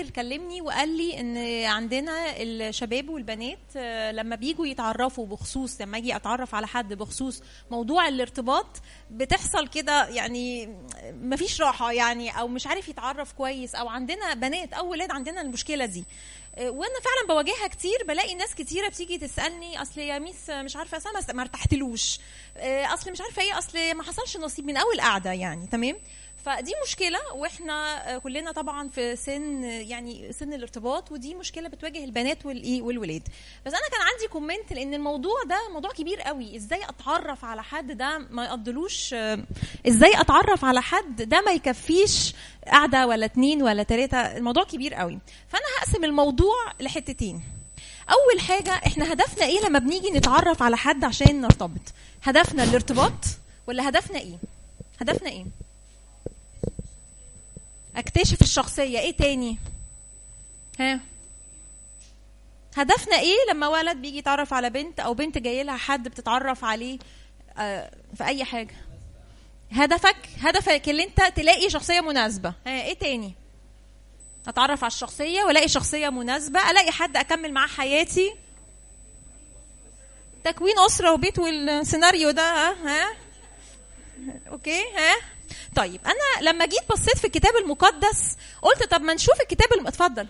كلمني وقال لي ان عندنا الشباب والبنات آه، لما بيجوا يتعرفوا بخصوص لما اجي اتعرف على حد بخصوص موضوع الارتباط بتحصل كده يعني مفيش راحه يعني او مش عارف يتعرف كويس او عندنا بنات او ولاد عندنا المشكله دي آه، وانا فعلا بواجهها كتير بلاقي ناس كتيره بتيجي تسالني اصل يا ميس مش عارفه اسامه ما ارتحتلوش آه، اصل مش عارفه ايه اصل ما حصلش نصيب من اول قعده يعني تمام فدي مشكله واحنا آه، كلنا طبعا في سن يعني سن الارتباط ودي مشكله بتواجه البنات والايه والولاد بس انا كان عندي كومنت لان الموضوع ده موضوع كبير قوي ازاي اتعرف على حد ده ما يقضلوش آه، ازاي اتعرف على حد ده ما يكفيش قعده ولا اتنين ولا تلاته الموضوع كبير قوي فانا هقسم الموضوع لحتتين اول حاجه احنا هدفنا ايه لما بنيجي نتعرف على حد عشان نرتبط هدفنا الارتباط ولا هدفنا ايه هدفنا ايه اكتشف الشخصيه ايه تاني ها هدفنا ايه لما ولد بيجي يتعرف على بنت او بنت جاي لها حد بتتعرف عليه آه، في اي حاجه هدفك هدفك اللي انت تلاقي شخصيه مناسبه ها ايه تاني اتعرف على الشخصيه والاقي شخصيه مناسبه الاقي حد اكمل معاه حياتي تكوين اسره وبيت والسيناريو ده ها ها اوكي ها طيب انا لما جيت بصيت في الكتاب المقدس قلت طب ما نشوف الكتاب الم... اتفضل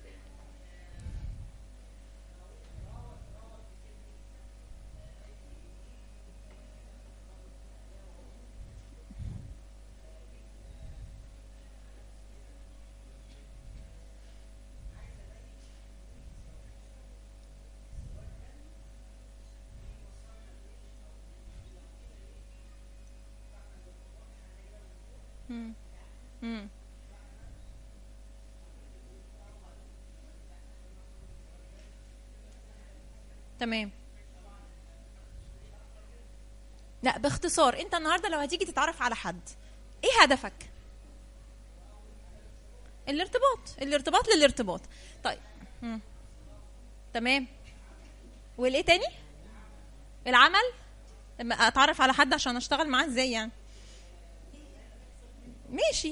مم. مم. تمام لا باختصار انت النهارده لو هتيجي تتعرف على حد ايه هدفك الارتباط الارتباط للارتباط طيب مم. تمام والايه تاني العمل لما اتعرف على حد عشان اشتغل معاه ازاي يعني ماشي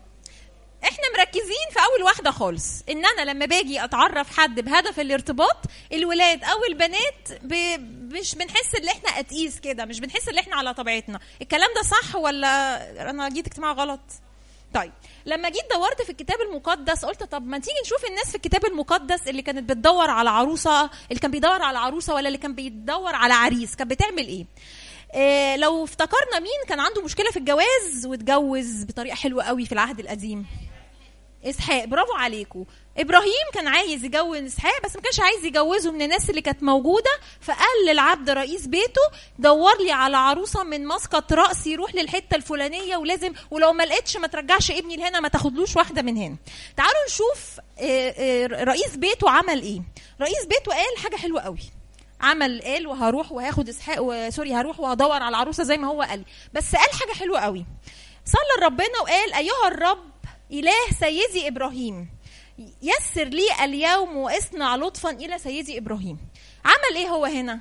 احنا مركزين في اول واحده خالص ان انا لما باجي اتعرف حد بهدف الارتباط الولاد او البنات ب... مش بنحس ان احنا اتقيس كده مش بنحس ان احنا على طبيعتنا الكلام ده صح ولا انا جيت اجتماع غلط طيب لما جيت دورت في الكتاب المقدس قلت طب ما تيجي نشوف الناس في الكتاب المقدس اللي كانت بتدور على عروسه اللي كان بيدور على عروسه ولا اللي كان بيدور على عريس كانت بتعمل ايه إيه لو افتكرنا مين كان عنده مشكله في الجواز واتجوز بطريقه حلوه قوي في العهد القديم اسحاق برافو عليكم ابراهيم كان عايز يجوز اسحاق بس ما كانش عايز يجوزه من الناس اللي كانت موجوده فقال للعبد رئيس بيته دور لي على عروسه من مسقط راسي روح للحته الفلانيه ولازم ولو ما لقيتش ما ترجعش ابني لهنا ما تاخدلوش واحده من هنا تعالوا نشوف آه، آه، رئيس بيته عمل ايه رئيس بيته قال حاجه حلوه قوي عمل قال وهروح وهاخد اسحاق وسوري هروح وهدور على عروسه زي ما هو قال بس قال حاجه حلوه قوي صلى لربنا وقال ايها الرب اله سيدي ابراهيم يسر لي اليوم واصنع لطفا الى سيدي ابراهيم عمل ايه هو هنا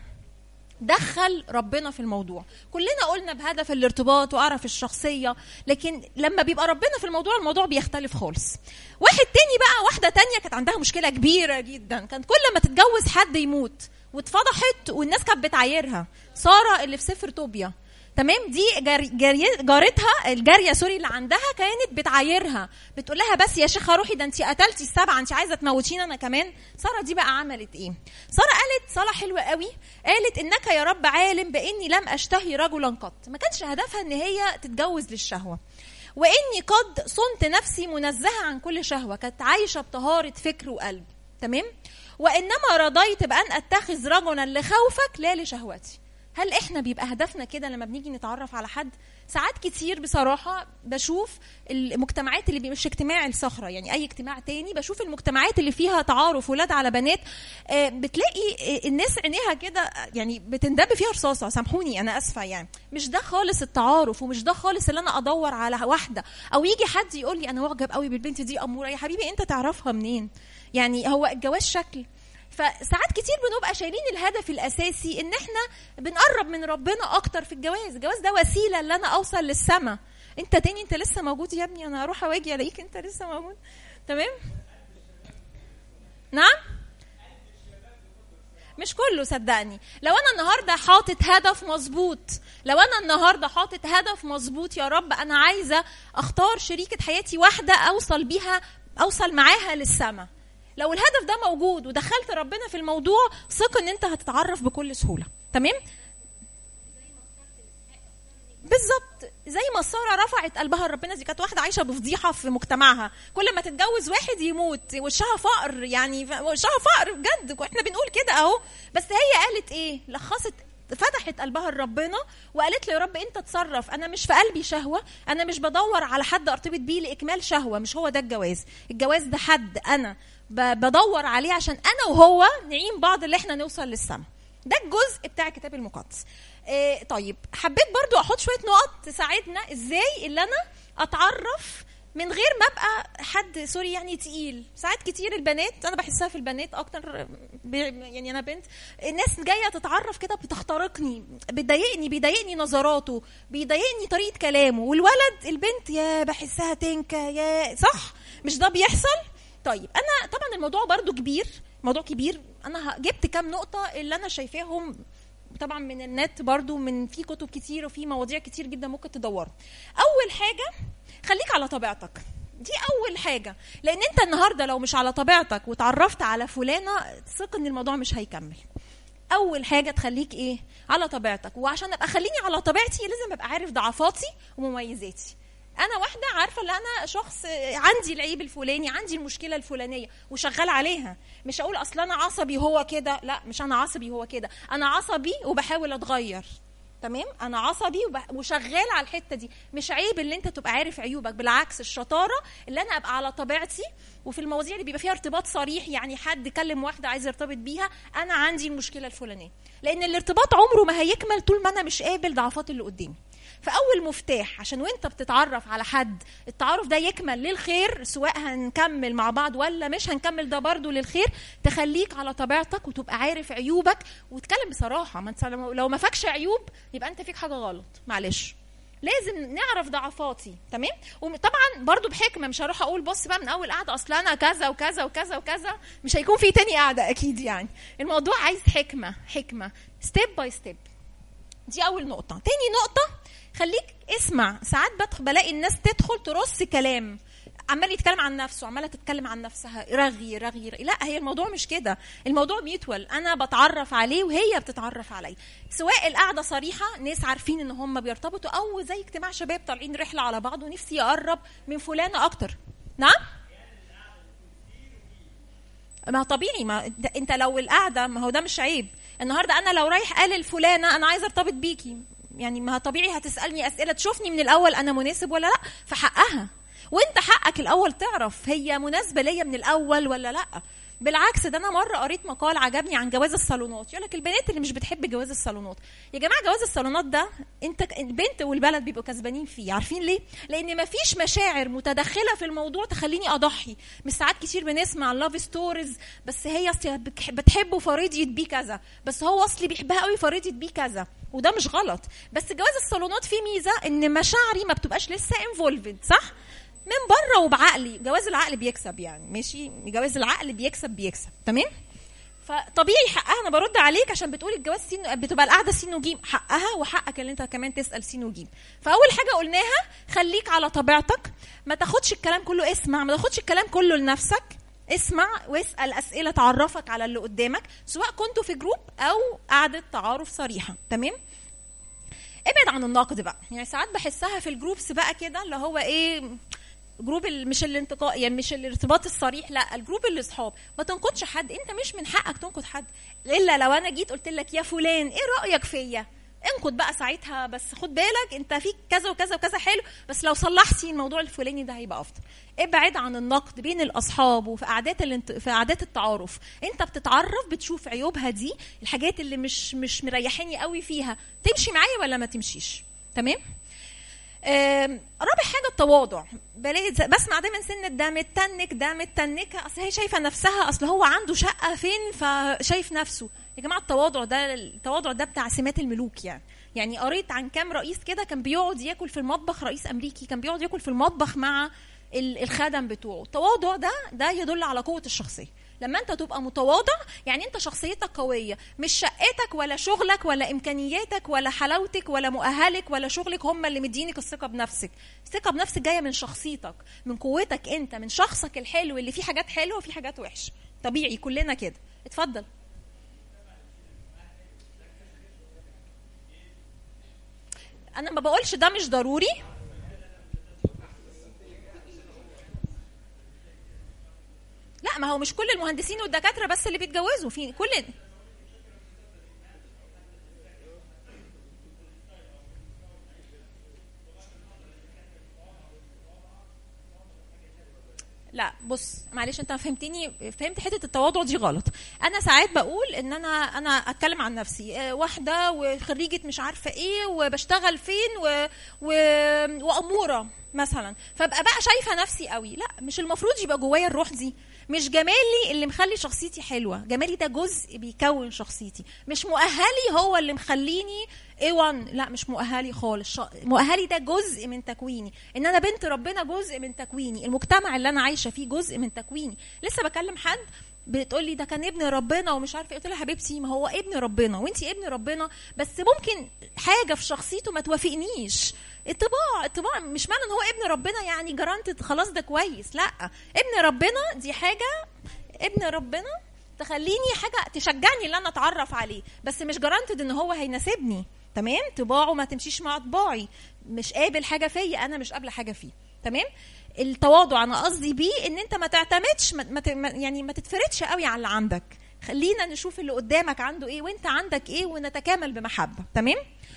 دخل ربنا في الموضوع كلنا قلنا بهدف الارتباط واعرف الشخصيه لكن لما بيبقى ربنا في الموضوع الموضوع بيختلف خالص واحد تاني بقى واحده تانية كانت عندها مشكله كبيره جدا كانت كل ما تتجوز حد يموت واتفضحت والناس كانت بتعايرها ساره اللي في سفر طوبيا تمام دي جاري جاري جارتها الجاريه سوري اللي عندها كانت بتعايرها بتقول لها بس يا شيخه روحي ده انت قتلتي السبعه انت عايزه تموتيني انا كمان ساره دي بقى عملت ايه ساره قالت صلاه حلوه قوي قالت انك يا رب عالم باني لم اشتهي رجلا قط ما كانش هدفها ان هي تتجوز للشهوه واني قد صنت نفسي منزهه عن كل شهوه كانت عايشه بطهاره فكر وقلب تمام وانما رضيت بان اتخذ رجلا لخوفك لا لشهوتي هل احنا بيبقى هدفنا كده لما بنيجي نتعرف على حد ساعات كتير بصراحة بشوف المجتمعات اللي بي- مش اجتماع الصخرة يعني أي اجتماع تاني بشوف المجتمعات اللي فيها تعارف ولاد على بنات آه، بتلاقي آه، الناس عينيها كده آه، يعني بتندب فيها رصاصة سامحوني أنا أسفة يعني مش ده خالص التعارف ومش ده خالص اللي أنا أدور على واحدة أو يجي حد يقول لي أنا معجب قوي بالبنت دي أمورة يا حبيبي أنت تعرفها منين يعني هو الجواز شكل فساعات كتير بنبقى شايلين الهدف الاساسي ان احنا بنقرب من ربنا اكتر في الجواز الجواز ده وسيله ان انا اوصل للسما انت تاني انت لسه موجود يا ابني انا هروح اواجي الاقيك انت لسه موجود تمام نعم مش كله صدقني لو انا النهارده حاطط هدف مظبوط لو انا النهارده حاطط هدف مظبوط يا رب انا عايزه اختار شريكه حياتي واحده اوصل بيها اوصل معاها للسما لو الهدف ده موجود ودخلت ربنا في الموضوع ثق ان انت هتتعرف بكل سهوله تمام بالظبط زي ما ساره رفعت قلبها لربنا دي كانت واحده عايشه بفضيحه في مجتمعها كل ما تتجوز واحد يموت وشها فقر يعني ف- وشها فقر بجد واحنا بنقول كده اهو بس هي قالت ايه لخصت فتحت قلبها لربنا وقالت له يا رب انت تصرف انا مش في قلبي شهوه انا مش بدور على حد ارتبط بيه لاكمال شهوه مش هو ده الجواز الجواز ده حد انا ب- بدور عليه عشان انا وهو نعين بعض اللي احنا نوصل للسما ده الجزء بتاع الكتاب المقدس إيه طيب حبيت برضو احط شويه نقط تساعدنا ازاي اللي انا اتعرف من غير ما ابقى حد سوري يعني تقيل ساعات كتير البنات انا بحسها في البنات اكتر ب- يعني انا بنت الناس جايه تتعرف كده بتخترقني بتضايقني بيضايقني نظراته بيضايقني طريقه كلامه والولد البنت يا بحسها تنكه يا صح مش ده بيحصل طيب انا طبعا الموضوع برضو كبير موضوع كبير انا ه- جبت كام نقطه اللي انا شايفاهم طبعا من النت برضو من في كتب كتير وفي مواضيع كتير جدا ممكن تدوروا اول حاجه خليك على طبيعتك دي اول حاجه لان انت النهارده لو مش على طبيعتك وتعرفت على فلانه ثق ان الموضوع مش هيكمل اول حاجه تخليك ايه على طبيعتك وعشان ابقى خليني على طبيعتي لازم ابقى عارف ضعفاتي ومميزاتي انا واحده عارفه ان انا شخص عندي العيب الفلاني عندي المشكله الفلانيه وشغال عليها مش اقول اصل انا عصبي هو كده لا مش انا عصبي هو كده انا عصبي وبحاول اتغير تمام انا عصبي وب- وشغال على الحته دي مش عيب اللي انت تبقى عارف عيوبك بالعكس الشطاره اللي انا ابقى على طبيعتي وفي المواضيع اللي بيبقى فيها ارتباط صريح يعني حد كلم واحده عايز يرتبط بيها انا عندي المشكله الفلانيه لان الارتباط عمره ما هيكمل طول ما انا مش قابل ضعفات اللي قدامي فاول مفتاح عشان وانت بتتعرف على حد التعارف ده يكمل للخير سواء هنكمل مع بعض ولا مش هنكمل ده برضو للخير تخليك على طبيعتك وتبقى عارف عيوبك وتتكلم بصراحه ما انت لو لو ما فاكش عيوب يبقى انت فيك حاجه غلط معلش لازم نعرف ضعفاتي تمام وطبعا برضو بحكمه مش هروح اقول بص بقى من اول قعده اصل انا كذا وكذا وكذا وكذا مش هيكون في تاني قعده اكيد يعني الموضوع عايز حكمه حكمه ستيب باي ستيب دي اول نقطه تاني نقطه خليك اسمع ساعات بدخل بلاقي الناس تدخل ترص كلام عمال يتكلم عن نفسه عماله تتكلم عن نفسها رغي رغي, رغي. لا هي الموضوع مش كده الموضوع ميوتوال انا بتعرف عليه وهي بتتعرف عليا سواء القعده صريحه ناس عارفين ان هم بيرتبطوا او زي اجتماع شباب طالعين رحله على بعض ونفسي اقرب من فلانه اكتر نعم ما طبيعي ما ده انت لو القعده ما هو ده مش عيب النهارده انا لو رايح قال الفلانه انا عايزه ارتبط بيكي يعني ما طبيعي هتسالني اسئله تشوفني من الاول انا مناسب ولا لا فحقها وانت حقك الاول تعرف هي مناسبه ليا من الاول ولا لا بالعكس ده انا مره قريت مقال عجبني عن جواز الصالونات يقول لك البنات اللي مش بتحب جواز الصالونات يا جماعه جواز الصالونات ده انت البنت والبلد بيبقوا كسبانين فيه عارفين ليه لان مفيش مشاعر متدخله في الموضوع تخليني اضحي مش ساعات كتير بنسمع لاف ستوريز بس هي اصل بتح- بتحبه فرضيت بيه كذا بس هو اصلي بيحبها قوي فرضيت بيه كذا وده مش غلط بس جواز الصالونات فيه ميزه ان مشاعري ما بتبقاش لسه انفولفد صح من بره وبعقلي جواز العقل بيكسب يعني ماشي جواز العقل بيكسب بيكسب تمام فطبيعي حقها انا برد عليك عشان بتقول الجواز سين بتبقى القعده سين وجيم حقها وحقك اللي انت كمان تسال سين وجيم فاول حاجه قلناها خليك على طبيعتك ما تاخدش الكلام كله اسمع ما تاخدش الكلام كله لنفسك اسمع واسال اسئله تعرفك على اللي قدامك سواء كنتوا في جروب او قعده تعارف صريحه تمام ابعد عن النقد بقى يعني ساعات بحسها في الجروبس بقى كده اللي هو ايه جروب ال- مش الانتقاء يعني مش الارتباط الصريح لا الجروب اللي اصحاب ما تنقدش حد انت مش من حقك تنقد حد الا لو انا جيت قلت لك يا فلان ايه رايك فيا انقد بقى ساعتها بس خد بالك انت فيك كذا وكذا وكذا حلو بس لو صلحتي الموضوع الفلاني ده هيبقى افضل ابعد عن النقد بين الاصحاب وفي قعدات الانت... في قعدات التعارف انت بتتعرف بتشوف عيوبها دي الحاجات اللي مش مش مريحاني قوي فيها تمشي معايا ولا ما تمشيش تمام آم، رابع حاجه التواضع بلاقي ز- بسمع دايما سن ده متنك ده متنكه اصل هي شايفه نفسها اصل هو عنده شقه فين فشايف نفسه يا جماعه التواضع ده التواضع ده بتاع سمات الملوك يعني يعني قريت عن كام رئيس كده كان بيقعد ياكل في المطبخ رئيس امريكي كان بيقعد ياكل في المطبخ مع ال- الخدم بتوعه التواضع ده ده يدل على قوه الشخصيه لما انت تبقى متواضع يعني انت شخصيتك قويه مش شقتك ولا شغلك ولا امكانياتك ولا حلاوتك ولا مؤهلك ولا شغلك هم اللي مدينك الثقه بنفسك الثقه بنفسك جايه من شخصيتك من قوتك انت من شخصك الحلو اللي فيه حاجات حلوه وفيه حاجات وحشه طبيعي كلنا كده اتفضل انا ما بقولش ده مش ضروري لا ما هو مش كل المهندسين والدكاتره بس اللي بيتجوزوا في كل لا بص معلش انت ما فهمتني فهمت حته التواضع دي غلط انا ساعات بقول ان انا انا اتكلم عن نفسي اه، واحده وخريجه مش عارفه ايه وبشتغل فين و... و... واموره مثلا فابقى بقى شايفه نفسي قوي لا مش المفروض يبقى جوايا الروح دي مش جمالي اللي مخلي شخصيتي حلوه جمالي ده جزء بيكون شخصيتي مش مؤهلي هو اللي مخليني A1 لا مش مؤهلي خالص ش- مؤهلي ده جزء من تكويني ان انا بنت ربنا جزء من تكويني المجتمع اللي انا عايشه فيه جزء من تكويني لسه بكلم حد بتقول لي ده كان ابن ربنا ومش عارفه ايه قلت لها حبيبتي ما هو ابن ربنا وانت ابن ربنا بس ممكن حاجه في شخصيته ما توافقنيش الطباع الطباع مش معنى ان هو ابن ربنا يعني جرانتد خلاص ده كويس لا ابن ربنا دي حاجه ابن ربنا تخليني حاجه تشجعني ان انا اتعرف عليه بس مش جرانتد ان هو هيناسبني تمام طباعه ما تمشيش مع طباعي مش قابل حاجه فيا انا مش قابله حاجه فيه تمام التواضع انا قصدي بيه ان انت ما تعتمدش ما ما ت- ما- يعني ما تتفردش قوي على اللي عندك خلينا نشوف اللي قدامك عنده ايه وانت عندك ايه ونتكامل بمحبه تمام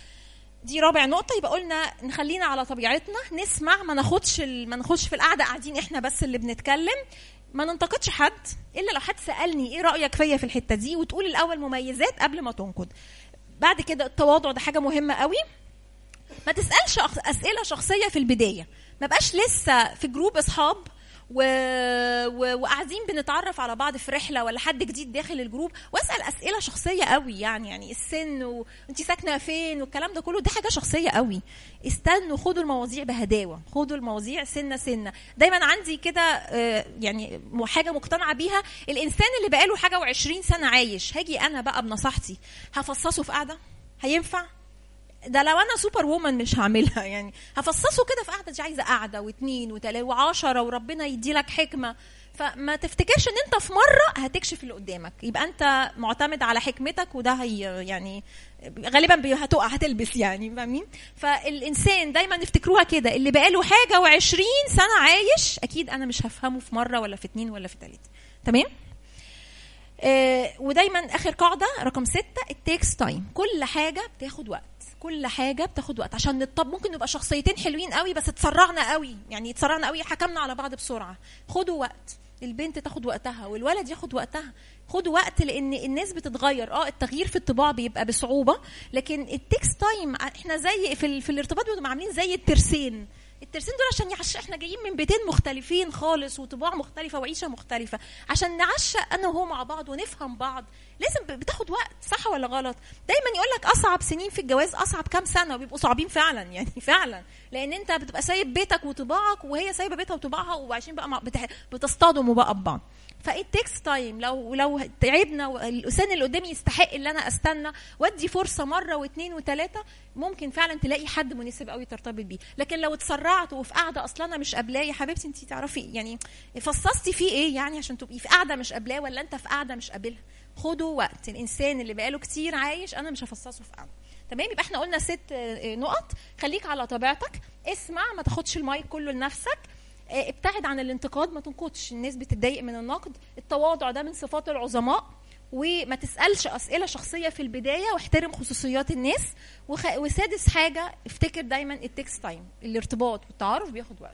دي رابع نقطة يبقى قلنا نخلينا على طبيعتنا نسمع ما ناخدش ال... ما ناخدش في القعدة قاعدين احنا بس اللي بنتكلم ما ننتقدش حد الا لو حد سألني ايه رأيك فيا في الحتة دي وتقول الأول مميزات قبل ما تنقد بعد كده التواضع ده حاجة مهمة قوي ما تسالش أخ- اسئله شخصيه في البدايه ما بقاش لسه في جروب اصحاب و... و... وقاعدين بنتعرف على بعض في رحله ولا حد جديد داخل الجروب واسال اسئله شخصيه قوي يعني يعني السن وانت ساكنه فين والكلام ده كله ده حاجه شخصيه قوي استنوا خدوا المواضيع بهداوه خدوا المواضيع سنه سنه دايما عندي كده آه، يعني م- حاجه مقتنعه بيها الانسان اللي بقاله حاجه و20 سنه عايش هاجي انا بقى بنصيحتي هفصصه في قعده هينفع ده لو انا سوبر وومن مش هعملها يعني هفصصه كده في قعده دي عايزه قعده واثنين وثلاثه وعشرة وربنا يدي لك حكمه فما تفتكرش ان انت في مره هتكشف اللي قدامك يبقى انت معتمد على حكمتك وده هي يعني غالبا بي- هتقع هتلبس يعني فاهمين فالانسان دايما نفتكروها كده اللي بقاله حاجه و20 سنه عايش اكيد انا مش هفهمه في مره ولا في اتنين ولا في تلاته تمام آه، ودايما اخر قاعده رقم ستة التيكس تايم كل حاجه بتاخد وقت كل حاجه بتاخد وقت عشان نطب ممكن نبقى شخصيتين حلوين قوي بس اتسرعنا قوي يعني اتسرعنا قوي حكمنا على بعض بسرعه خدوا وقت البنت تاخد وقتها والولد ياخد وقتها خدوا وقت لان الناس بتتغير اه التغيير في الطباع بيبقى بصعوبه لكن التيكس تايم احنا زي في, ال- في الارتباط بنبقى عاملين زي الترسين الترسين دول عشان يعش احنا جايين من بيتين مختلفين خالص وطباع مختلفه وعيشه مختلفه عشان نعشق انا وهو مع بعض ونفهم بعض لازم ب- بتاخد وقت صح ولا غلط دايما يقول لك اصعب سنين في الجواز اصعب كام سنه وبيبقوا صعبين فعلا يعني فعلا لان انت بتبقى سايب بيتك وطباعك وهي سايبه بيتها وطباعها وعايشين بقى مع بتح... بتصطدموا بقى ببعض فايت تيكس تايم لو لو تعبنا والانسان اللي قدامي يستحق ان انا استنى وادي فرصه مره واثنين وثلاثه ممكن فعلا تلاقي حد مناسب قوي ترتبط بيه لكن لو اتسرعت وفي قاعده اصلا انا مش قابلاه يا حبيبتي انت تعرفي يعني فصصتي فيه ايه يعني عشان تبقي في قاعده مش قابلاه ولا انت في قاعده مش قابلها خدوا وقت الانسان اللي بقاله كتير عايش انا مش هفصصه في قاعده تمام يبقى احنا قلنا ست آه، نقط خليك على طبيعتك اسمع ما تاخدش المايك كله لنفسك آه، ابتعد عن الانتقاد ما تنقدش الناس بتتضايق من النقد التواضع ده من صفات العظماء وما تسالش اسئله شخصيه في البدايه واحترم خصوصيات الناس وخ... وسادس حاجه افتكر دايما التكست تايم الارتباط والتعارف بياخد وقت